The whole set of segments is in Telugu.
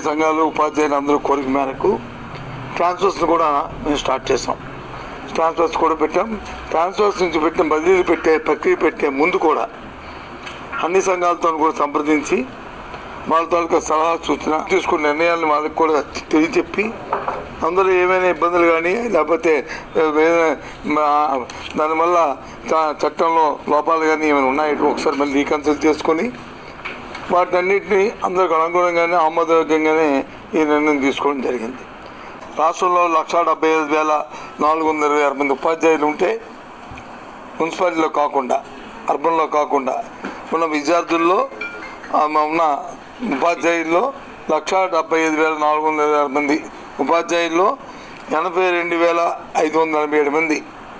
సంఘాలు ఉపాధ్యాయులు అందరూ కోరిక మేరకు ట్రాన్స్ఫర్స్ కూడా మేము స్టార్ట్ చేసాం ట్రాన్స్ఫర్స్ కూడా పెట్టాం ట్రాన్స్ఫర్స్ నుంచి పెట్టిన బదిలీలు పెట్టే ప్రక్రియ పెట్టే ముందు కూడా అన్ని సంఘాలతో కూడా సంప్రదించి వాళ్ళ తాలూకా సలహా సూచన తీసుకున్న నిర్ణయాలను వాళ్ళకి కూడా తెలియచెప్పి అందులో ఏమైనా ఇబ్బందులు కానీ లేకపోతే వేరే మా- దానివల్ల చ- చట్టంలో లోపాలు కానీ ఏమైనా ఉన్నాయి ఒకసారి మళ్ళీ రీకన్సల్ట్ చేసుకొని వాటన్నిటిని అందరికి అనుగుణంగానే ఆమోదయోగ్యంగానే ఈ నిర్ణయం తీసుకోవడం జరిగింది రాష్ట్రంలో లక్ష డెబ్బై ఐదు వేల నాలుగు వందల ఇరవై ఆరు మంది ఉపాధ్యాయులు ఉంటే మున్సిపాలిటీలో కాకుండా అర్బన్లో కాకుండా ఉన్న విద్యార్థుల్లో ఆ, ఉన్న ఉపాధ్యాయుల్లో లక్ష డెబ్బై ఐదు వేల నాలుగు వందల ఇరవై ఆరు మంది ఉపాధ్యాయుల్లో ఎనభై రెండు వేల ఐదు వందల ఎనభై ఏడు మంది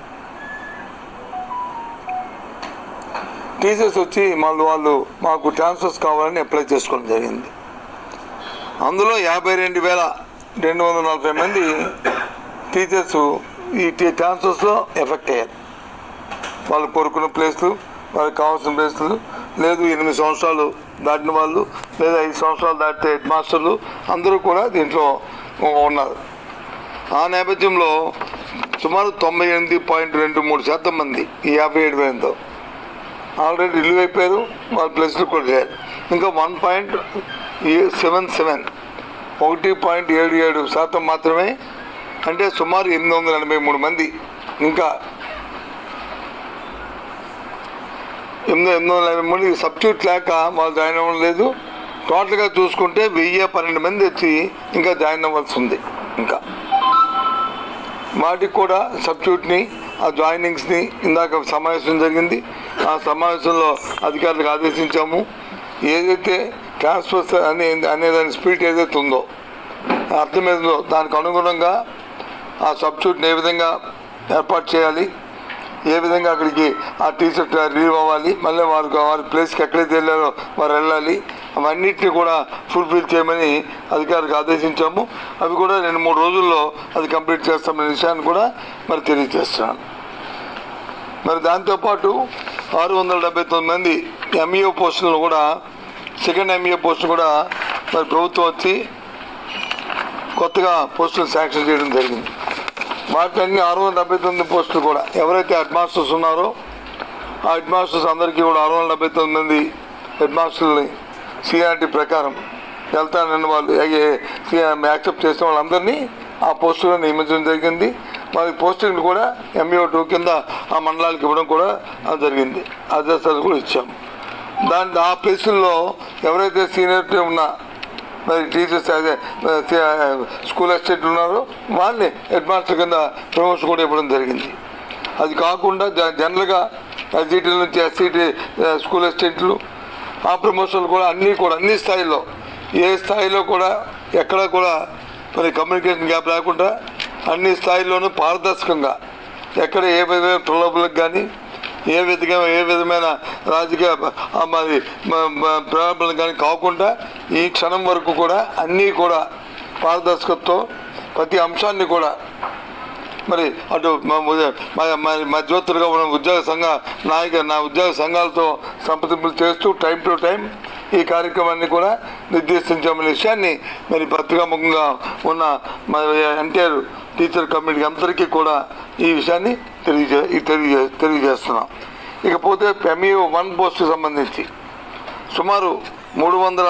టీచర్స్ వచ్చి మళ్ళీ వాళ్ళు మాకు ట్రాన్స్ఫర్స్ కావాలని అప్లై చేసుకోవడం జరిగింది అందులో యాభై రెండు వేల రెండు వందల నలభై మంది టీచర్స్ ఈ టీ- ట్రాన్స్ఫర్స్లో ఎఫెక్ట్ అయ్యారు వాళ్ళు కోరుకున్న ప్లేస్లు వాళ్ళకి కావాల్సిన ప్లేస్లు లేదు ఎనిమిది సంవత్సరాలు దాటిన వాళ్ళు లేదా ఐదు సంవత్సరాలు దాటితే హెడ్ మాస్టర్లు అందరూ కూడా దీంట్లో ఉన్నారు ఆ నేపథ్యంలో సుమారు తొంభై ఎనిమిది పాయింట్ రెండు మూడు శాతం మంది ఈ యాభై ఏడు వేలతో ఆల్రెడీ రిలీవ్ అయిపోయారు వాళ్ళ ప్లేస్లు కూడా లేరు ఇంకా వన్ పాయింట్ సెవెన్ సెవెన్ ఒకటి పాయింట్ ఏడు ఏడు శాతం మాత్రమే అంటే సుమారు ఎనిమిది వందల ఎనభై మూడు మంది ఇంకా ఎనిమిది ఎనిమిది వందల ఎనభై మూడు సబ్స్టిట్యూట్ లేక వాళ్ళు జాయిన్ అవ్వడం లేదు టోటల్గా చూసుకుంటే వెయ్యి పన్నెండు మంది వచ్చి ఇంకా జాయిన్ అవ్వాల్సి ఉంది ఇంకా వాటికి కూడా సబ్స్టిట్యూట్ని ఆ జాయినింగ్స్ని ఇందాక సమావేశం జరిగింది ఆ సమావేశంలో అధికారులకు ఆదేశించాము ఏదైతే ట్రాన్స్ఫర్స్ అనే అనే దాని స్పీడ్ ఏదైతే ఉందో అర్థం ఏదో దానికి అనుగుణంగా ఆ సబ్స్టిట్యూట్ని ఏ విధంగా ఏర్పాటు చేయాలి ఏ విధంగా అక్కడికి ఆ టీచర్ రిలీవ్ అవ్వాలి మళ్ళీ వారు వారి ప్లేస్కి ఎక్కడైతే వెళ్ళారో వారు వెళ్ళాలి అవన్నిటిని కూడా ఫుల్ఫిల్ చేయమని అధికారికి ఆదేశించాము అవి కూడా రెండు మూడు రోజుల్లో అది కంప్లీట్ చేస్తామనే విషయాన్ని కూడా మరి తెలియజేస్తున్నాను మరి దాంతోపాటు ఆరు వందల డెబ్బై తొమ్మిది మంది ఎంఈఓ పోస్టులను కూడా సెకండ్ ఎంఈఓ పోస్టులు కూడా మరి ప్రభుత్వం వచ్చి కొత్తగా పోస్టులు శాంక్షన్ చేయడం జరిగింది వాటిని ఆరు వందల డెబ్బై తొమ్మిది పోస్టులు కూడా ఎవరైతే హెడ్ మాస్టర్స్ ఉన్నారో ఆ హెడ్ మాస్టర్స్ అందరికీ కూడా ఆరు వందల డెబ్బై తొమ్మిది మంది హెడ్ మాస్టర్ని సిఆర్టీ ప్రకారం వెళ్తానని వాళ్ళు యాక్సెప్ట్ చేసిన వాళ్ళందరినీ ఆ పోస్టులో నియమించడం జరిగింది వారి పోస్టింగ్ కూడా ఎంఈఓ టూ కింద ఆ మండలాలకు ఇవ్వడం కూడా ఆ జరిగింది ఆదేశాలు కూడా ఇచ్చాము దాని ఆ ప్లేసుల్లో ఎవరైతే సీనియర్ ఉన్న మరి టీచర్స్ అదే ఆ, స్కూల్ అసిస్టెంట్లు ఉన్నారో వాళ్ళని హెడ్ మాస్టర్ కింద ప్రమోషన్ కూడా ఇవ్వడం జరిగింది అది కాకుండా జ- జనరల్గా ఎస్సీటీ నుంచి ఎస్సీటీ స్కూల్ అసిస్టెంట్లు ఆ ప్రమోషన్లు కూడా అన్నీ కూడా అన్ని స్థాయిలో ఏ స్థాయిలో కూడా ఎక్కడ కూడా మరి కమ్యూనికేషన్ గ్యాప్ లేకుండా అన్ని స్థాయిల్లోనూ పారదర్శకంగా ఎక్కడ ఏ విధమైన ప్రలోభలకు కానీ ఏ విధంగా ఏ విధమైన రాజకీయ ఆ, మరి ప్రలోభలకు కానీ కాకుండా ఈ క్షణం వరకు కూడా అన్నీ కూడా పారదర్శకతతో ప్రతి అంశాన్ని కూడా మరి అటు మా ఉద- మా- మరి మధ్యవర్తులుగా ఉన్న ఉద్యోగ సంఘ నాయక నా ఉద్యోగ సంఘాలతో సంప్రదింపులు చేస్తూ టైం టు టైం ఈ కార్యక్రమాన్ని కూడా నిర్దేశించామనే విషయాన్ని మరి పత్రికాముఖంగా ఉన్న మరి ఎన్టీఆర్ టీచర్ కమిటీ అందరికీ కూడా ఈ విషయాన్ని తెలియజే ఈ తెలియజే తెలియజేస్తున్నాం ఇకపోతే ఎంఈఓ వన్ పోస్ట్కి సంబంధించి సుమారు మూడు వందల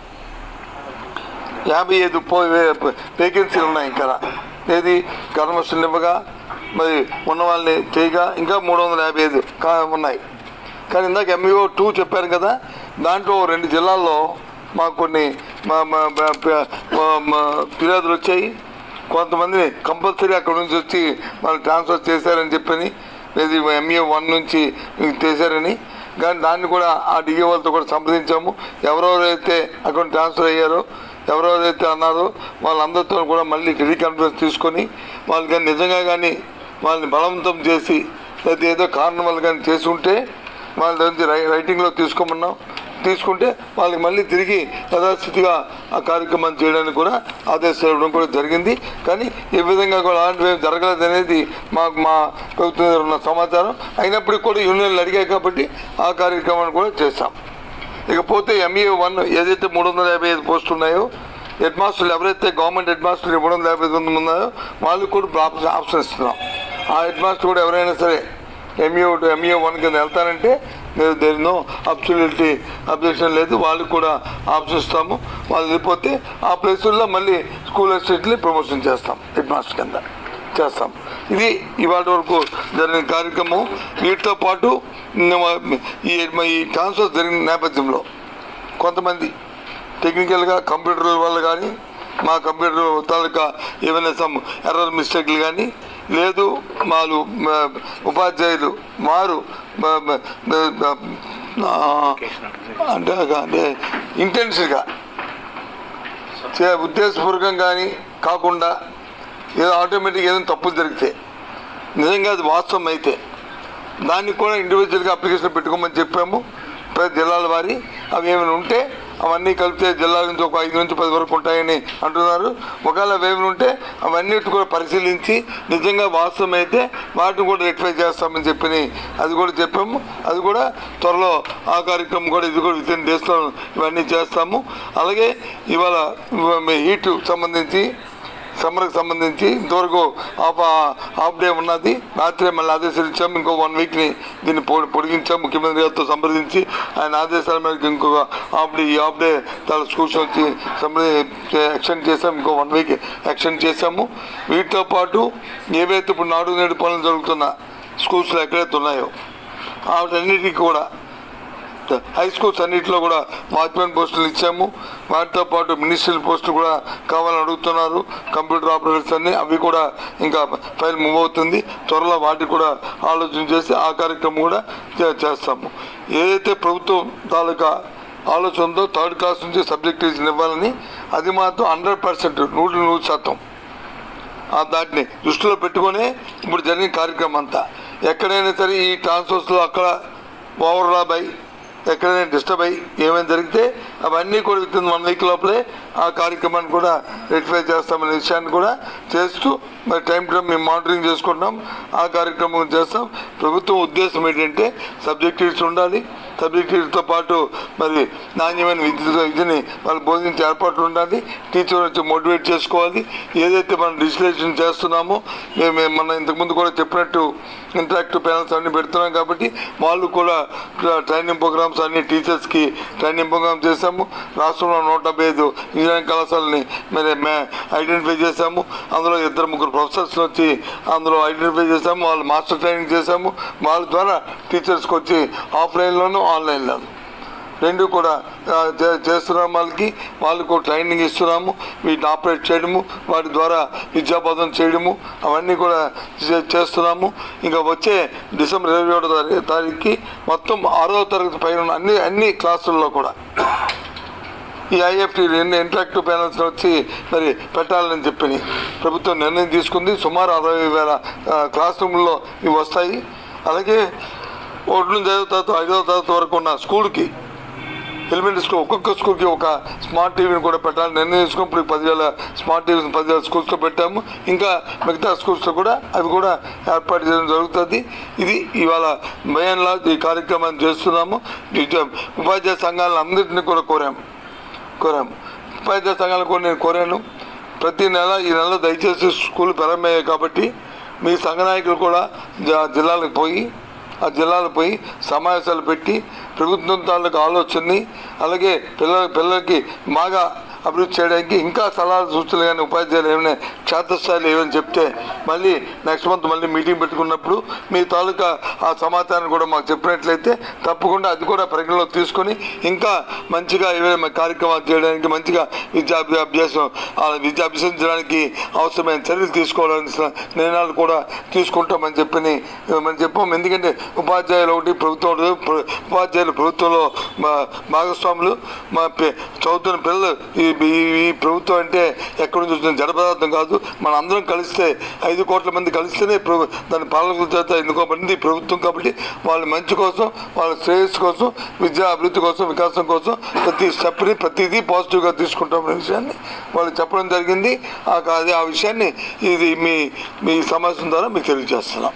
యాభై ఐదు పో వేకెన్సీలు ఉన్నాయి ఇంకా ఏది కన్వర్షన్ ఇవ్వగా మరి ఉన్న వాళ్ళని చేయగా ఇంకా మూడు వందల యాభై ఐదు కా ఉన్నాయి కానీ ఇందాక ఎంఈఓ టూ చెప్పారు కదా దాంట్లో రెండు జిల్లాల్లో మాకు కొన్ని మా మా మా- మా- మా ఫిర్యాదులు వచ్చాయి కొంతమంది కంపల్సరీ అక్కడ నుంచి వచ్చి వాళ్ళు ట్రాన్స్ఫర్ చేశారని చెప్పని ఇది ఎంఏ వన్ నుంచి చేశారని కానీ దాన్ని కూడా ఆ డిఏ వాళ్ళతో కూడా సంప్రదించాము ఎవరెవరైతే అక్కడ ట్రాన్స్ఫర్ అయ్యారో ఎవరెవరైతే అన్నారో వాళ్ళందరితో కూడా మళ్ళీ రీకాన్ఫరెన్స్ తీసుకొని వాళ్ళు కానీ నిజంగా కానీ వాళ్ళని బలవంతం చేసి లేదా ఏదో కారణం వల్ల కానీ చేసి ఉంటే వాళ్ళ దగ్గర రై రైటింగ్లో తీసుకోమన్నాం తీసుకుంటే వాళ్ళకి మళ్ళీ తిరిగి యథాస్థితిగా ఆ కార్యక్రమం చేయడానికి కూడా ఆదేశాలు ఇవ్వడం కూడా జరిగింది కానీ ఈ విధంగా కూడా అలాంటివి ఏం జరగలేదు అనేది మాకు మా ప్రభుత్వం దగ్గర ఉన్న సమాచారం అయినప్పటికీ కూడా యూనియన్లు అడిగాయి కాబట్టి ఆ కార్యక్రమాన్ని కూడా చేస్తాం ఇకపోతే ఎంఏ వన్ ఏదైతే మూడు వందల యాభై ఐదు పోస్టులు ఉన్నాయో హెడ్ మాస్టర్లు ఎవరైతే గవర్నమెంట్ హెడ్ మాస్టర్లు ఇవ్వడం లేకపోతే ఉన్నారో వాళ్ళకి కూడా ఆప్షన్ ఆప్షన్ ఇస్తున్నాం ఆ హెడ్ మాస్టర్ కూడా ఎవరైనా సరే ఎంఈఓ టు ఎంఈఓ వన్ కింద వెళ్తారంటే దేర్ నో అబ్సల్యూట్లీ అబ్జెక్షన్ లేదు వాళ్ళకి కూడా ఆప్షన్ ఇస్తాము వాళ్ళు వెళ్ళిపోతే ఆ ప్లేసుల్లో మళ్ళీ స్కూల్ అసిస్టెంట్ని ప్రమోషన్ చేస్తాం హెడ్ మాస్టర్ కింద చేస్తాం ఇది ఇవాళ వరకు జరిగిన కార్యక్రమం వీటితో పాటు ఈ ఈ ట్రాన్స్ఫర్ జరిగిన నేపథ్యంలో కొంతమంది టెక్నికల్గా కంప్యూటర్ వల్ల కానీ మా కంప్యూటర్ తాలూకా ఏమైనా సమ్ ఎర్రర్ మిస్టేక్లు కానీ లేదు వాళ్ళు మ, ఉపాధ్యాయులు వారు మ, మ, మ, ఆ, అంటే అంటే ఇంటెన్షన్గా చే ఉద్దేశపూర్వకం కానీ కాకుండా ఏదో ఆటోమేటిక్ ఏదైనా తప్పులు జరిగితే నిజంగా అది వాస్తవం అయితే దానికి కూడా ఇండివిజువల్గా అప్లికేషన్ పెట్టుకోమని చెప్పాము ప్రతి జిల్లాల వారి అవి ఏమైనా ఉంటే అవన్నీ కలిపితే జిల్లాల నుంచి ఒక ఐదు నుంచి పది వరకు ఉంటాయని అంటున్నారు ఒకవేళ అవి ఏమైనా ఉంటే అవన్నిటి కూడా పరిశీలించి నిజంగా వాస్తవం అయితే వాటిని కూడా రెక్టిఫై చేస్తామని చెప్పి అది కూడా చెప్పాము అది కూడా త్వరలో ఆ కార్యక్రమం కూడా ఇది కూడా విత్ ఇన్ డేస్లో ఇవన్నీ చేస్తాము అలాగే ఇవాళ హీట్ సంబంధించి సమ్మర్కి సంబంధించి ఇంతవరకు ఆఫ్ హాఫ్ డే ఉన్నది రాత్రి మళ్ళీ ఆదేశాలు ఇచ్చాం ఇంకో వన్ వీక్ని దీన్ని పొ- పొడిగించాం ముఖ్యమంత్రి గారితో సంప్రదించి ఆయన ఆదేశాల మేరకు ఇంకొక హాఫ్ డే ఈ హాఫ్ డే తన స్కూల్స్ వచ్చి సంప్రది ఎక్స్టెండ్ చేసాం ఇంకో వన్ వీక్ ఎక్స్టెండ్ చేసాము వీటితో పాటు ఏవైతే ఇప్పుడు నాడు నేడు పనులు జరుగుతున్న స్కూల్స్లో ఎక్కడైతే ఉన్నాయో వాటన్నిటికీ కూడా హై స్కూల్స్ అన్నింటిలో కూడా వాచ్మెన్ పోస్టులు ఇచ్చాము వాటితో పాటు మినిస్ట్రియల్ పోస్టులు కూడా కావాలని అడుగుతున్నారు కంప్యూటర్ ఆపరేటర్స్ అన్ని అవి కూడా ఇంకా ఫైల్ మూవ్ అవుతుంది త్వరలో వాటికి కూడా ఆలోచన చేసి ఆ కార్యక్రమం కూడా చే- చేస్తాము ఏదైతే ప్రభుత్వం తాలూకా ఆలోచన ఉందో థర్డ్ క్లాస్ నుంచి సబ్జెక్ట్ ఇవ్వాలని అది మాత్రం హండ్రెడ్ పర్సెంట్ నూటి నూరు శాతం ఆ దాటిని దృష్టిలో పెట్టుకొని ఇప్పుడు జరిగిన కార్యక్రమం అంతా ఎక్కడైనా సరే ఈ ట్రాన్స్ఫర్స్లో అక్కడ ఓవర్లాప్ అయి ఎక్కడైనా డిస్టర్బ్ అయ్యి ఏమైనా జరిగితే అవన్నీ కూడా విత్ ఇన్ వన్ వీక్ లోపలే ఆ కార్యక్రమాన్ని కూడా రెక్టిఫై చేస్తామనే విషయాన్ని కూడా చేస్తూ మరి టైం టైం మేము మానిటరింగ్ చేసుకుంటున్నాం ఆ కార్యక్రమం చేస్తాం ప్రభుత్వం ఉద్దేశం ఏంటంటే సబ్జెక్టివ్స్ ఉండాలి సబ్జెక్టివ్స్తో పాటు మరి నాణ్యమైన విద్య విద్యని వాళ్ళు బోధించే ఏర్పాట్లు ఉండాలి టీచర్ వచ్చి మోటివేట్ చేసుకోవాలి ఏదైతే మనం డిజిటలైజేషన్ చేస్తున్నామో మేము మేము మన ఇంతకుముందు కూడా చెప్పినట్టు ఇంటరాక్టివ్ ప్యానల్స్ అన్ని పెడుతున్నాం కాబట్టి వాళ్ళు కూడా ట్రైనింగ్ ప్రోగ్రామ్స్ అన్ని టీచర్స్కి ట్రైనింగ్ ప్రోగ్రామ్ చేశాము రాష్ట్రంలో నూట డెబ్బై ఐదు ఇంజనీరింగ్ కళాశాలని మరి మే ఐడెంటిఫై చేశాము అందులో ఇద్దరు ముగ్గురు ప్రొఫెసర్స్ వచ్చి అందులో ఐడెంటిఫై చేశాము వాళ్ళు మాస్టర్ ట్రైనింగ్ చేశాము వాళ్ళ ద్వారా టీచర్స్కి వచ్చి ఆఫ్లైన్లోను ఆన్లైన్లోను రెండు కూడా ఆ, చే- చేస్తున్నాం వాళ్ళకి వాళ్ళకు ట్రైనింగ్ ఇస్తున్నాము వీటిని ఆపరేట్ చేయడము వాటి ద్వారా విద్యాబోధన చేయడము అవన్నీ కూడా చే- చేస్తున్నాము ఇంకా వచ్చే డిసెంబర్ ఇరవై ఏడో తారీ- తారీఖుకి మొత్తం ఆరో తరగతి పైన ఉన్న అన్ని అన్ని క్లాసుల్లో కూడా ఈ ఐఎఫ్టీ ఇంటరాక్టివ్ ప్యానల్స్ వచ్చి మరి పెట్టాలని చెప్పి ప్రభుత్వం నిర్ణయం తీసుకుంది సుమారు అరవై వేల ఆ, క్లాస్ రూమ్లో ఇవి వస్తాయి అలాగే ఒకటి నుంచి ఐదో తరగతి ఐదవ తరగతి వరకు ఉన్న స్కూల్కి ఎలిమెంటరీ స్కూల్ ఒక్కొక్క స్కూల్కి ఒక స్మార్ట్ టీవీని కూడా పెట్టాలని నిర్ణయం తీసుకుని ఇప్పుడు పదివేల స్మార్ట్ టీవీస్ పదివేల స్కూల్స్లో పెట్టాము ఇంకా మిగతా స్కూల్స్లో కూడా అవి కూడా ఏర్పాటు చేయడం జరుగుతుంది ఇది ఇవాళ భయంలా ఈ కార్యక్రమాన్ని చేస్తున్నాము విద్యా- ఉపాధ్యాయ సంఘాలను అందరినీ కూడా కోరాము కోరాము ఉపాధ్యాయ సంఘాలు కూడా నేను కోరాను ప్రతి నెల ఈ నెల దయచేసి స్కూల్ ప్రారంభమయ్యాయి కాబట్టి మీ సంఘ నాయకులు కూడా జ- జిల్లాలకు పోయి ఆ జిల్లాలకు పోయి సమావేశాలు పెట్టి ప్రభుత్వం తాలూకు ఆలోచనని అలాగే పిల్లల పిల్లలకి బాగా అభివృద్ధి చేయడానికి ఇంకా సలహాలు సూచనలు కానీ ఉపాధ్యాయులు ఏమైనా క్షేత్రస్థాయిలో ఏమైనా చెప్తే మళ్ళీ నెక్స్ట్ మంత్ మళ్ళీ మీటింగ్ పెట్టుకున్నప్పుడు మీ తాలూకా ఆ సమాచారం కూడా మాకు చెప్పినట్లయితే తప్పకుండా అది కూడా పరిగణలో తీసుకొని ఇంకా మంచిగా ఏవైనా కార్యక్రమాలు చేయడానికి మంచిగా విద్యా అభ్యాసం ఆ విద్య అభ్యసించడానికి అవసరమైన చర్యలు తీసుకోవాల్సిన నిర్ణయాలు కూడా తీసుకుంటామని చెప్పని మనం చెప్పాం ఎందుకంటే ఉపాధ్యాయులు ఒకటి ప్రభుత్వం ఒకటి, ప్ర- ఉపాధ్యాయులు ప్రభుత్వంలో మా భాగస్వాములు మా పి- చదువుతున్న పిల్లలు ఈ ఈ- ఈ ప్రభుత్వం అంటే ఎక్కడి నుంచి వచ్చిన జడ పదార్థం కాదు మన అందరం కలిస్తే ఐదు కోట్ల మంది కలిస్తేనే ప్రభు దాని పాలకుల చేత ఎన్నుకోబడింది ఈ ప్రభుత్వం కాబట్టి వాళ్ళ మంచి కోసం వాళ్ళ శ్రేయస్సు కోసం విద్యా అభివృద్ధి కోసం వికాసం కోసం ప్రతి స్టెప్ని ప్రతిదీ పాజిటివ్గా తీసుకుంటామనే విషయాన్ని వాళ్ళు చెప్పడం జరిగింది ఆ అది ఆ విషయాన్ని ఇది మీ మీ సమావేశం ద్వారా మీకు తెలియజేస్తున్నాం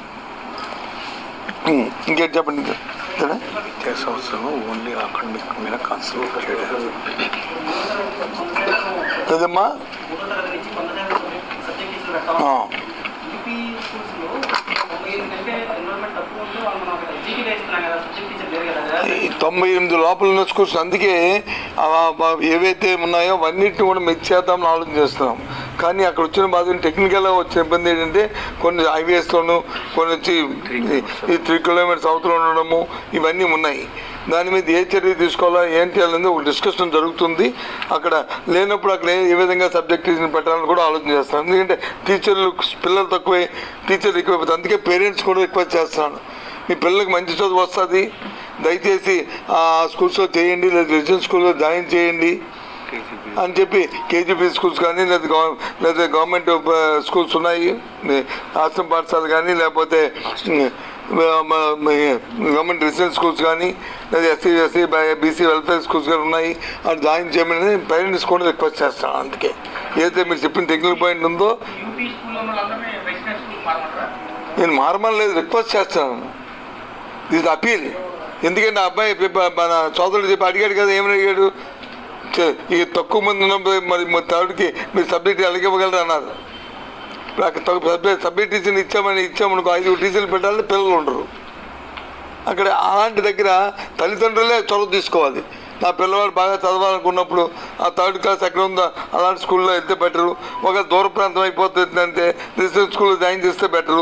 ఉం, ఇంకేం చెప్పండి ఇంకా అంతేనా? విద్యా సంవత్సరం ఓన్లీ అకాడమిక్ మీద కాన్సన్ట్రేట్ చేయడం కదమ్మా మూడో తరగతి నుంచి కొంతసేపు సబ్జెక్ట్ టీచర్ పెట్టాం ఆ. యూపీ స్కూల్స్లో తొంభై ఎనిమిది కంటే ఎన్రోల్మెంట్ తక్కువ ఉంది వాళ్ళు మనం అక్కడ జీటీ వేస్తున్నాం కదా సబ్జెక్ట్ టీచర్ లేరు కదా ఈ తొంభై ఎనిమిది లోపల ఉన్న స్కూల్స్ అందుకే ఆ బ- ఏవైతే ఉన్నాయో అవన్నిటిని కూడా మెచ్ చేద్దామని ఆలోచన చేస్తున్నాం కానీ అక్కడ వచ్చిన బాధ టెక్నికల్గా వచ్చిన ఇబ్బంది ఏంటంటే కొన్ని హైవేస్లోను కొన్ని వచ్చి ఈ- ఈ త్రీ కిలోమీటర్స్ అవతల ఉండడము ఇవన్నీ ఉన్నాయి దాని మీద ఏ చర్య తీసుకోవాలా ఏంటి అనేది ఒక డిస్కషన్ జరుగుతుంది అక్కడ లేనప్పుడు అక్కడ ఏ- ఏ విధంగా సబ్జెక్ట్ టీచర్ని పెట్టాలని కూడా ఆలోచన చేస్తాను ఎందుకంటే టీచర్లు పిల్లలు తక్కువే టీచర్లు ఎక్కువ అందుకే పేరెంట్స్ కూడా రిక్వెస్ట్ చేస్తున్నాను మీ పిల్లలకి మంచి చదువు వస్తుంది దయచేసి ఆ స్కూల్స్లో చేయండి లేదా రెసిడెన్స్ స్కూల్లో జాయిన్ చేయండి అని చెప్పి కేజీపీ స్కూల్స్ కానీ లేదా గవ లేదా గవర్నమెంట్ ఆ, స్కూల్స్ ఉన్నాయి మీ ఆశ్రమ పాఠశాల కానీ లేకపోతే ఉమ్, మ- మ- మ- గవర్నమెంట్ రెసిడెన్స్ స్కూల్స్ కానీ లేదా SC SC BC welfare schools కానీ ఉన్నాయి అది జాయిన్ చేయమని పేరెంట్స్ కూడా రిక్వెస్ట్ చేస్తాను అందుకే ఏదైతే మీరు చెప్పిన టెక్నికల్ పాయింట్ ఉందో యూపీ స్కూల్లో ఉన్న వాళ్ళందరినీ రెసిడెన్స్ స్కూల్ మారమంటారా నేను మారమని లేదు రిక్వెస్ట్ చేస్తాను దిస్ అపీల్ ఎందుకంటే ఆ అబ్బాయి చెప్ప- మన సోదరుడు చెప్పి అడిగాడు కదా ఏమని అడిగాడు చే- ఈ తక్కువ మంది ఉన్నప్పుడు మరి మా థర్డ్కి మీరు సబ్జెక్ట్ ఎలాగ ఇవ్వగలరు అన్నారు నాకు తక్కువ సబ్జెక్ట్ సబ్జెక్ట్ టీచర్ని ఇచ్చామని ఇచ్చామనుకో ఐదు టీచర్లు పెట్టాలి పిల్లలు ఉండరు అక్కడ అలాంటి దగ్గర తల్లిదండ్రులే చొరవ తీసుకోవాలి నా పిల్లవాడు బాగా చదవాలనుకున్నప్పుడు ఆ థర్డ్ క్లాస్ ఎక్కడ ఉందో అలాంటి స్కూల్లో వెళ్తే బెటరు ఒక దూర ప్రాంతం అయిపోతుందంటే రిసెర్చ్ స్కూల్లో జాయిన్ చేస్తే బెటరు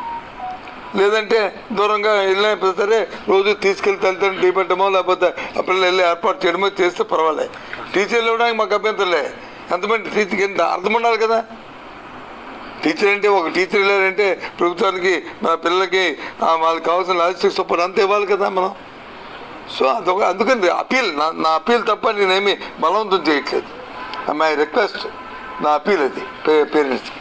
లేదంటే దూరంగా వెళ్ళినా సరే రోజు తీసుకెళ్లి తల్లిదండ్రులు టీ పెట్టడమో లేకపోతే ఆ పిల్లలు వెళ్ళి ఏర్పాటు చేయడమో చేస్తే పర్వాలేదు టీచర్లు ఇవ్వడానికి మాకు అభ్యంతరలే ఎంతమంది టీచర్కి ఎంత అర్థం ఉండాలి కదా టీచర్ అంటే ఒక టీచర్ లేదంటే ప్రభుత్వానికి మన పిల్లలకి ఆ, వాళ్ళకి కావాల్సిన లాజిస్టిక్ సపోర్ట్ అంతా ఇవ్వాలి కదా మనం సో అదొక అందుకని అపీల్ నా నా అపీల్ తప్ప నేనేమి బలవంతం చేయట్లేదు మై రిక్వెస్ట్ నా అపీల్ అది పేరెంట్స్కి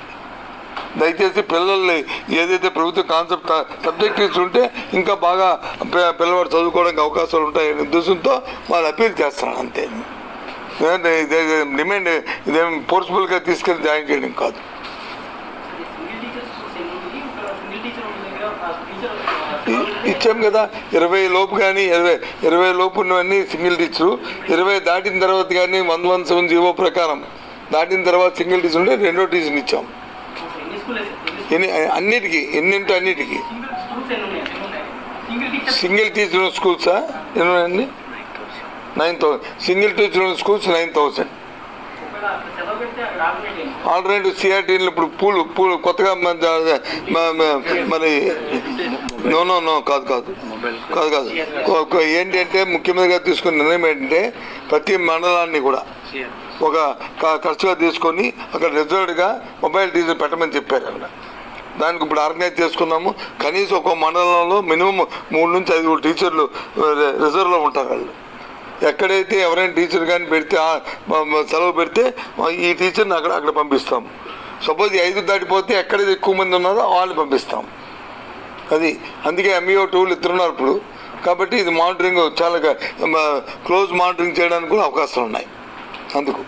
దయచేసి పిల్లల్ని ఏదైతే ప్రభుత్వ కాన్సెప్ట్ సబ్జెక్టివ్స్ ఉంటే ఇంకా బాగా పి- పిల్లవాడు చదువుకోవడానికి అవకాశాలు ఉంటాయనే ఉద్దేశంతో వాళ్ళు అపీల్ చేస్తున్నాను అంతే లేదంటే ఇదే డిమాండ్ ఇదేం ఫోర్స్ఫుల్గా తీసుకెళ్ళి జాయిన్ చేయడం కాదు సింగిల్ టీచర్ స్కూల్స్ ఎన్ని ఉన్నాయి ఇక్కడ సింగిల్ టీచర్ ఉన్న దగ్గర ఆ ఇ- టీచర్ ఇచ్చాం కదా ఇరవై లోపు కానీ ఇరవై ఇరవై లోపు ఉన్నవన్నీ సింగిల్ టీచరు ఇరవై దాటిన తర్వాత కానీ వన్ వన్ సెవెన్ జీవో ప్రకారం దాటిన తర్వాత సింగిల్ టీచర్ ఉంటే రెండో టీచర్ని ఇచ్చాం ఎన్ని స్కూల్ ఎన్ని అన్నిటికీ ఎన్నింటి అన్నిటికీ సింగిల్ స్కూల్స్ ఎన్ని ఉన్నాయి ఎన్ని ఉన్నాయి సింగిల్ టీచర్ సింగిల్ టీచర్ ఉన్న స్కూల్సా ఎన్ని ఉన్నాయండి నైన్ థౌసండ్ సింగిల్ టీచర్ ఉన్న స్కూల్స్ నైన్ థౌసండ్ ఒకవేళ అక్కడ సెలవు పెడితే అక్కడ ఆల్టర్నేట్ ఏంటి ఆల్రెడీ సిఆర్టీలు ఇప్పుడు పూలు పూలు కొత్తగా మన ద- మ- మ- మరి నో నో నో కాదు కాదు కాదు కాదు కొ- కొ- ఏంటంటే ముఖ్యమంత్రిగా తీసుకున్న నిర్ణయం ఏంటంటే ప్రతి మండలాన్ని కూడా ఒక క- ఖర్చుగా తీసుకొని అక్కడ రిజర్వ్డ్గా మొబైల్ టీచర్ పెట్టమని చెప్పారు అక్కడ దానికి ఇప్పుడు ఆర్గనైజ్ చేసుకున్నాము కనీసం ఒక మండలంలో మినిమం మూడు నుంచి ఐదుగురు టీచర్లు రి- రిజర్వ్లో ఉంటారు వాళ్ళు ఎక్కడైతే ఎవరైనా టీచర్ కానీ పెడితే ఆ, మ- మ- సెలవు పెడితే ఈ టీచర్ని అక్కడ అక్కడ పంపిస్తాం సపోజ్ ఈ ఐదు దాటిపోతే ఎక్కడైతే ఎక్కువ మంది ఉన్నారో వాళ్ళని పంపిస్తాం అది అందుకే ఎంఈఓ టూలు ఇద్దరున్నారు ఇప్పుడు కాబట్టి ఇది మానిటరింగ్ చాలా గా- మ- క్లోజ్ మానిటరింగ్ చేయడానికి కూడా అవకాశాలు ఉన్నాయి అందుకు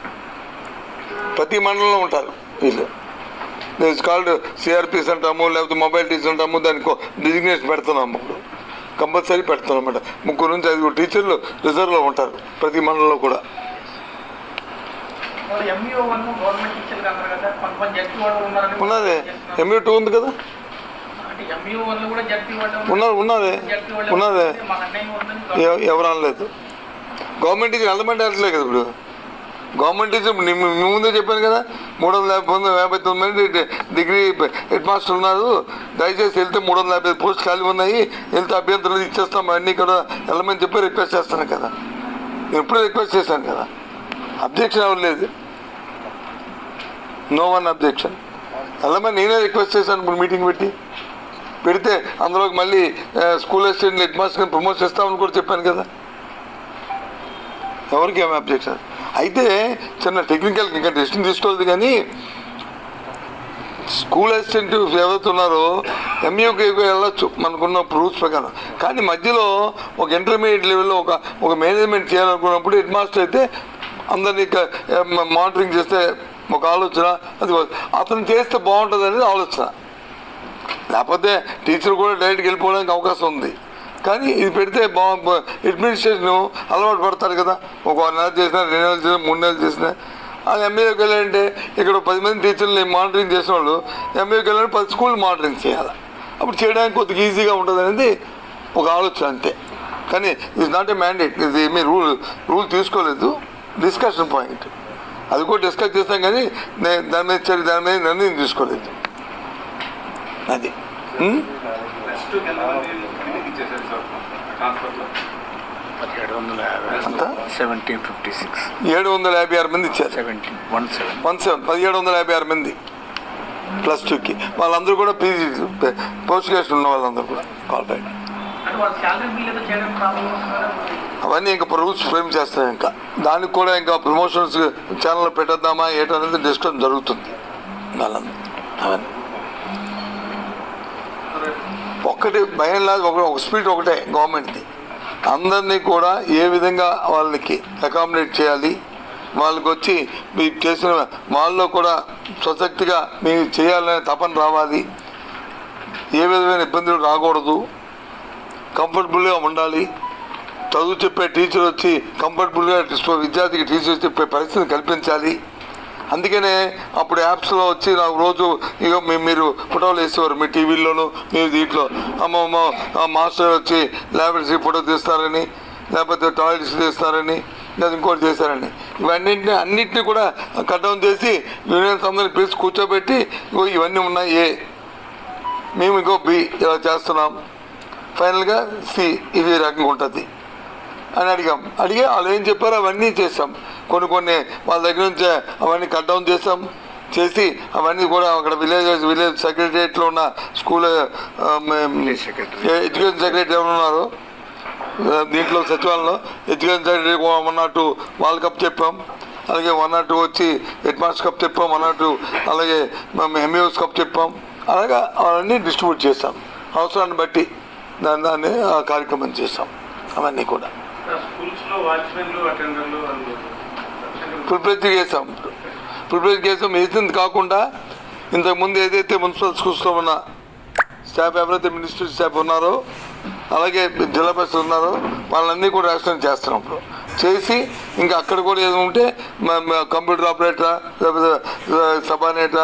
ప్రతి మండలంలో ఉంటారు వీళ్ళు ఇట్స్ కాల్డ్ సిఆర్పిస్ అంటాము లేకపోతే మొబైల్ టీచర్ అంటాము దానికి డిజిగ్నేషన్ పెడుతున్నాము ఇప్పుడు కంపల్సరీ పెడుతున్నాం అన్నమాట ముగ్గురు నుంచి ఐదుగురు టీచర్లు రిజర్వ్లో ఉంటారు ప్రతి మండలంలో కూడా వాళ్ళు ఎంఈఓ వన్ గవర్నమెంట్ టీచర్లు అంటారు కదా కొంతమంది జడ్పీ వాళ్ళు ఉన్నారని ఉన్నదే ఎంఈ టూ ఉంది కదా అంటే ఎంఈఓ వన్ కూడా జడ్పీ వాళ్ళు ఉన్నది ఉన్నదే జడ్పీ వాళ్ళు ఉన్నదే మాకు అన్యాయం ఉందని ఎవ- ఎవరు అనలేదు గవర్నమెంట్ టీచర్ వెళ్ళమంటే వెళ్ళట్లేదు కదా ఇప్పుడు గవర్నమెంట్ టీచర్ ని- మీ మీ ముందే చెప్పాను కదా మూడు వందల యాభై మంది యాభై తొమ్మిది మంది డి- డిగ్రీ హెడ్ మాస్టర్ ఉన్నారు దయచేసి వెళ్తే మూడు వందల యాభై పోస్ట్ ఖాళీ ఉన్నాయి వెళ్తే అభ్యంతరాలు ఇచ్చేస్తాం అన్నీ కూడా వెళ్ళమని చెప్పి రిక్వెస్ట్ చేస్తాను కదా నేను ఎప్పుడూ రిక్వెస్ట్ చేశాను కదా అబ్జెక్షన్ అవ్వలేదు నో వన్ అబ్జెక్షన్ వెళ్ళమని నేనే రిక్వెస్ట్ చేశాను ఇప్పుడు మీటింగ్ పెట్టి పెడితే అందులోకి మళ్ళీ ఆ, స్కూల్ అసిస్టెంట్ హెడ్ మాస్టర్ని ప్రమోట్ చేస్తామని కూడా చెప్పాను కదా ఎవరికి ఏమి అబ్జెక్షన్ అయితే చిన్న టెక్నికల్ ఇంకా డెసిషన్ తీసుకోలేదు కానీ స్కూల్ అసిస్టెంట్ ఎవరైతే ఉన్నారో ఎంయూకి వెళ్ళొచ్చు మనకున్న రూల్స్ ప్రకారం కానీ మధ్యలో ఒక ఇంటర్మీడియట్ లెవెల్లో ఒక ఒక మేనేజ్మెంట్ చేయాలనుకున్నప్పుడు హెడ్ మాస్టర్ అయితే అందరినీ మానిటరింగ్ చేస్తే ఒక ఆలోచన అది అతను చేస్తే బాగుంటుంది అనేది ఆలోచన లేకపోతే టీచర్ కూడా డైరెక్ట్కి వెళ్ళిపోవడానికి అవకాశం ఉంది కానీ ఇది పెడితే బా అడ్మినిస్ట్రేషన్ అలవాటు పడతారు కదా ఒక నెల చేసినా రెండు నెలలు చేసినా మూడు నెలలు చేసినా ఆ ఎంఏకి వెళ్ళాలంటే ఇక్కడ పది మంది టీచర్లు మానిటరింగ్ చేసిన వాళ్ళు ఎంఏకి వెళ్ళాలంటే పది స్కూల్ మానిటరింగ్ చేయాలి అప్పుడు చేయడానికి కొద్దిగా ఈజీగా ఉంటుంది అనేది ఒక ఆలోచన అంతే కానీ ఇట్స్ నాట్ ఏ మ్యాండేట్ ఇది ఏమీ రూల్ రూల్ తీసుకోలేదు డిస్కషన్ పాయింట్ అది కూడా డిస్కస్ చేస్తాం కానీ నే- దాని మీద చర్య దాని మీద నిర్ణయం తీసుకోలేదు అది ఉం? ప్లస్ టూకి ఎంతమంది కిందకి ఇచ్చేసారు సార్ ట్రాన్స్ఫర్లో పదిహేడు వందల యాభై ఎంత? సెవెంటీన్ ఫిఫ్టీ సిక్స్ ఏడు వందల యాభై ఆరు మంది ఇచ్చారు seventeen one seven one seven పదిహేడు వందల యాభై ఆరు మంది ప్లస్ టూకి వాళ్ళందరూ కూడా పీజీ పోస్ట్ గ్రాడ్యుయేషన్ ఉన్న వాళ్ళందరూ కూడా క్వాలిఫైడ్ అంటే వాళ్ళ శాలరీ బిల్ ఏదో చేయడానికి ప్రాబ్లం వస్తుందా అవన్నీ ఇంకా రూల్స్ ఫ్రేమ్ చేస్తాం ఇంకా దానికి కూడా ఇంకా ప్రమోషన్స్ ఛానల్ పెట్టేద్దామా ఏంటనేది డిస్కషన్ జరుగుతుంది వాళ్ళందరూ అవన్నీ ఒక్కటి భయం లేదు ఒక ఒక స్పీడ్ ఒకటే గవర్నమెంట్ది అందరినీ కూడా ఏ విధంగా వాళ్ళకి అకామిడేట్ చేయాలి వాళ్ళకి వచ్చి మీరు చేసిన వాళ్ళలో కూడా స్వశక్తిగా మీరు చేయాలనే తపన రావాలి ఏ విధమైన ఇబ్బందులు రాకూడదు కంఫర్టబుల్గా ఉండాలి చదువు చెప్పే టీచర్ వచ్చి కంఫర్టబుల్గా విద్యార్థికి టీచర్ చెప్పే పరిస్థితిని కల్పించాలి అందుకనే అప్పుడు యాప్స్లో వచ్చి నాకు రోజు ఇక మీ- మీరు ఫోటోలు వేసేవారు మీ టీవీల్లోనూ మీరు దీంట్లో అమ్మమ్మ ఆ మాస్టర్ వచ్చి ల్యాబరేటరీ ఫోటో తీస్తారని లేకపోతే టాయిలెట్స్ తీస్తారని లేదా ఇంకోటి చేశారని ఇవన్నింటినీ అన్నింటినీ కూడా కట్ డౌన్ చేసి యూనియన్స్ అందరిని పిలిచి కూర్చోబెట్టి ఇగో ఇవన్నీ ఉన్నాయి ఏ మేము ఇంకో బి ఇలా చేస్తున్నాం ఫైనల్గా సి ఇది ఈ రకంగా ఉంటుంది అని అడిగాం అడిగి వాళ్ళు ఏం చెప్పారో అవన్నీ చేసాం కొన్ని కొన్ని వాళ్ళ దగ్గర నుంచి అవన్నీ కట్ డౌన్ చేసాం చేసి అవన్నీ కూడా అక్కడ విలేజ్ విలేజ్ సెక్రటరియట్లో ఉన్న school Village secretary. Education secretary ఎవరు ఉన్నారు ఆ, దీంట్లో సచివాలయంలో education secretary one not two వాళ్ళ కప్ చెప్పాం అలాగే వన్ నాట్ టూ వచ్చి హెడ్ మాస్టర్ కప్ చెప్పాం వన్ నాట్ టూ అలాగే మేము ఎంఈఓస్ కప్ చెప్పాం అలాగా అవన్నీ డిస్ట్రిబ్యూట్ చేస్తాం అవసరాన్ని బట్టి దాన్ని దాన్ని ఆ కార్యక్రమం చేస్తాం అవన్నీ కూడా స్కూల్స్లో వాచ్మెన్లు అటెండర్లు వాళ్ళు ఫుల్ ప్లేజ్ చేసాం ఫుల్ ప్లేజ్ చేసాం వేసింది కాకుండా ఇంతకుముందు ఏదైతే మున్సిపల్ స్కూల్స్లో ఉన్న స్టాఫ్ ఎవరైతే మినిస్టర్ స్టాఫ్ ఉన్నారో అలాగే జిల్లా పరిషత్ ఉన్నారో వాళ్ళన్నీ కూడా రాష్ట్రం చేస్తున్నాం ఇప్పుడు చేసి ఇంకా అక్కడ కూడా ఏదో ఉంటే మ- మ- కంప్యూటర్ ఆపరేటరా లేకపోతే సబానేటరా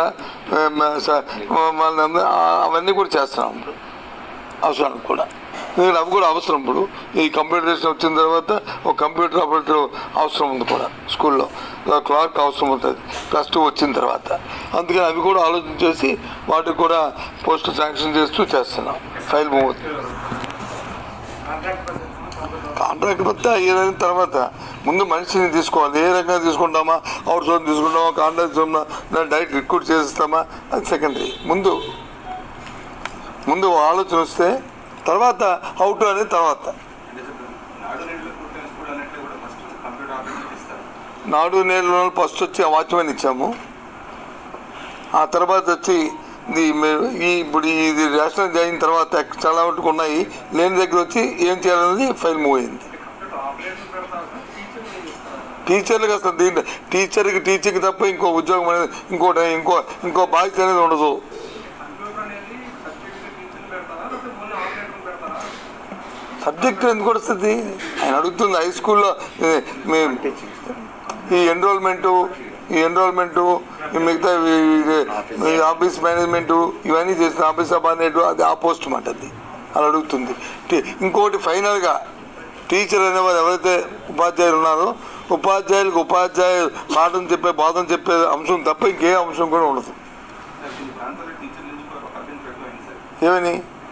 వాళ్ళందరూ అవన్నీ కూడా చేస్తున్నాం ఇప్పుడు అవసరం కూడా ఎందుకంటే అవి కూడా అవసరం ఇప్పుడు ఈ కంప్యూటరేషన్ వచ్చిన తర్వాత ఒక కంప్యూటర్ ఆపరేటర్ అవసరం ఉంది కూడా స్కూల్లో క్లార్క్ అవసరం ఉంటుంది ప్లస్ టూ వచ్చిన తర్వాత అందుకని అవి కూడా ఆలోచన చేసి వాటికి కూడా పోస్ట్ శాంక్షన్ చేస్తూ చేస్తున్నాం ఫైల్ మూవ్ అవుతుంది కాంట్రాక్ట్ కాంట్రాక్ట్ మొత్తం అయ్యేదాని తర్వాత ముందు మనిషిని తీసుకోవాలి ఏ రకంగా తీసుకుంటామా అవుట్ సోర్స్ తీసుకుంటామా కాంట్రాక్ట్ తీసుకుంటామా దాన్ని డైరెక్ట్ రిక్రూట్ చేస్తామా అది సెకండరీ ముందు ముందు ఆలోచన వస్తే తర్వాత అవుట్ అనేది తర్వాత నాడు నీళ్ళు పుట్టిన స్కూల్ అన్నట్లు కూడా ఫస్ట్ కంప్యూటర్ ఆపరేషన్ ఇస్తారు నాడు నేలలో ఫస్ట్ వచ్చి వాచ్మెన్ ఇచ్చాము ఆ తర్వాత వచ్చి ఇది మే- ఈ ఇప్పుడు ఇది రేషన్ అయిన తర్వాత చాలా మటుకు ఉన్నాయి లేని దగ్గర వచ్చి ఏం చేయాలనేది ఫైల్ మూవ్ అయింది కంప్యూటర్ ఆపరేటర్ పెడతారు టీచర్ టీచర్లకు అసలు దీంట్లో టీచర్కి టీచర్కి తప్ప ఇంకో ఉద్యోగం అనేది ఇంకోటి ఇంకో ఇంకో బాధ్యత అనేది ఉండదు కంప్యూటర్ అనేది సబ్జెక్ట్ టీచర్ పెడతారా లేకపోతే ఓన్లీ ఆపరేటర్ పెడతారా సబ్జెక్ట్ ఎందుకు వస్తుంది ఆయన అడుగుతుంది హై స్కూల్లో ఏ, మీ- ఈ ఎన్రోల్మెంటు ఈ ఎన్రోల్మెంటు ఈ మిగతా ఈ- ఈ- ఈ ఆఫీస్ మేనేజ్మెంటు ఇవన్నీ చేసిన ఆఫీస్ సబార్డినేట్ అది ఆ పోస్ట్ మాట అది అలా అడుగుతుంది టీ- ఇంకోటి ఫైనల్గా టీచర్ అనేవారు ఎవరైతే ఉపాధ్యాయులు ఉన్నారో ఉపాధ్యాయులకు ఉపాధ్యాయులు పాఠం చెప్పే బాధం చెప్పే అంశం తప్ప ఇంకే అంశం కూడా ఉండదు సార్ దీని ప్రాంతంలో టీచర్ నుంచి ఒక అభ్యంతరం ఎక్కువైంది సార్ ఏమని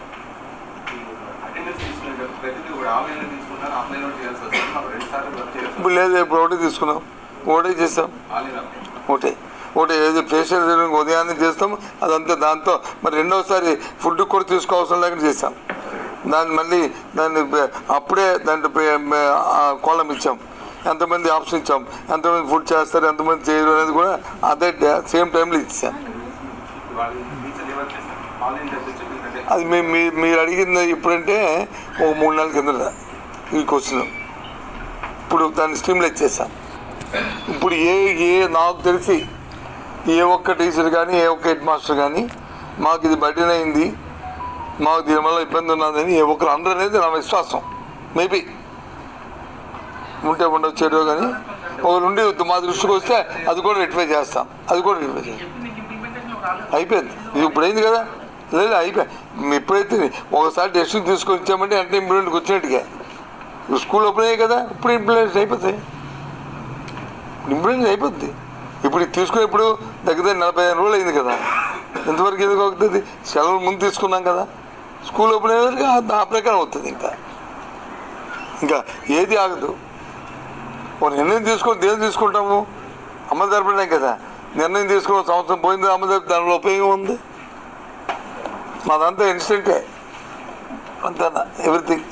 అటెండెన్స్ తీసుకునే ప్రతిదీ కూడా ఆన్లైన్లో తీసుకుంటారు ఆఫ్లైన్లో చేయాల్సి వస్తుంది మాకు రెండు సార్లు వర్క్ చేయాల్సి ఇప్పుడు లేదు ఇప్పుడు ఒకటే తీసుకున్నాం ఒకటే చేస్తాం ఆన్లైన్ అప్లై ఒకటే ఒకటి ఏది ఫేషియల్ ట్రీట్మెంట్ ఉదయాన్నే చేస్తాం అదంతా దాంతో మరి రెండోసారి ఫుడ్ కూడా తీసుకోవాల్సిన లేకుండా చేస్తాం దాన్ని మళ్ళీ దాన్ని పే- అప్పుడే దాంట్లో కోలం ఇచ్చాం ఎంతమంది ఆప్షన్ ఇచ్చాం ఎంతమంది ఫుడ్ చేస్తారు ఎంతమంది చేయరు అనేది కూడా అదే సేమ్ టైంలో ఇచ్చాం వాళ్ళు టీచర్ ఎవరు చేస్తారు ఆన్లైన్ చేస్తే చెప్పిందంటే అది మీ మీ- మీరు అడిగింది ఇప్పుడంటే ఒక మూడు నెలల కిందట ఈ క్వశ్చన్ ఇప్పుడు దాన్ని స్ట్రీమ్లైజ్ చేశాం ఇప్పుడు ఏ ఏ నాకు తెలిసి ఏ ఒక్క టీచర్ కానీ ఏ ఒక్క హెడ్ మాస్టర్ కానీ మాకు ఇది బడ్డెన్ అయింది మాకు దీనివల్ల ఇబ్బంది ఉన్నదని ఏ ఒక్కరు అందరూ అనేది నా విశ్వాసం మేబీ ఉంటే ఉండొచ్చేటో కానీ ఒక నుండి మా దృష్టికి వస్తే అది కూడా రెక్టిఫై చేస్తాం అది కూడా రెక్టిఫై చేస్తాం చెప్పి మీకు ఇంప్లిమెంటేషన్ రాలేదు అయిపోయింది ఇది ఇప్పుడు అయింది కదా లేదు అయిపోయి ఎప్పుడైతే ఒకసారి డెసిషన్ తీసుకొని ఇచ్చామంటే అంటే ఇంప్లిమెంట్కి వచ్చినట్టుగా ఇప్పుడు స్కూల్ ఓపెన్ అయ్యాయి కదా ఇప్పుడు ఇంప్లిమెంట్ అయిపోతాయి ఇంప్లిమెంట్ అయిపోద్ది ఇప్పుడు ఇది తీసుకునేప్పుడు దగ్గర దగ్గర నలభై ఐదు రోజులు అయింది కదా ఎంతవరకు ఎందుకు అవుతుంది సెలవులు ముందు తీసుకున్నాం కదా స్కూల్ ఓపెన్ అయ్యేసరికి ఆ- ఆ ప్రకారం అవుతుంది ఇంకా ఇంకా ఏది ఆగదు ఒక నిర్ణయం తీసుకొని దేని తీసుకుంటాము అమలు జరపడం కదా నిర్ణయం తీసుకున్న సంవత్సరం పోయింది అమలు జరిపి దానిలో ఉపయోగం ఉంది మాదంతా ఇన్స్టెంటే అంతేనా ఎవ్రీథింగ్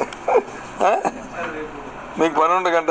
మీకు పని ఉండకంట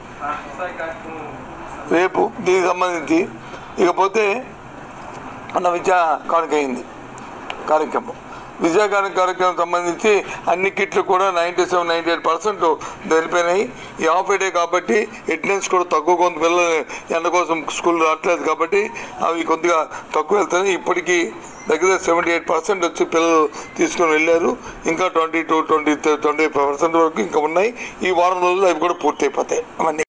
రేపు దీనికి సంబంధించి ఇకపోతే మన విద్యా కానుక అయింది కార్యక్రమం విద్యా కానుక కార్యక్రమం సంబంధించి అన్ని కిట్లు కూడా ninety seven ninety eight percent వెళ్ళిపోయినాయి ఈ ఆఫ్ డే కాబట్టి అటెండెన్స్ కూడా తక్కువ కొంత పిల్లలు ఎండ కోసం స్కూల్ రావట్లేదు కాబట్టి అవి కొద్దిగా తక్కువ వెళ్తున్నాయి ఇప్పటికీ దగ్గర సెవెంటీ ఎయిట్ పర్సెంట్ వచ్చి పిల్లలు తీసుకొని వెళ్ళారు ఇంకా twenty two twenty twenty percent వరకు ఇంకా ఉన్నాయి ఈ వారం రోజులు అవి కూడా పూర్తి అయిపోతాయి అవన్నీ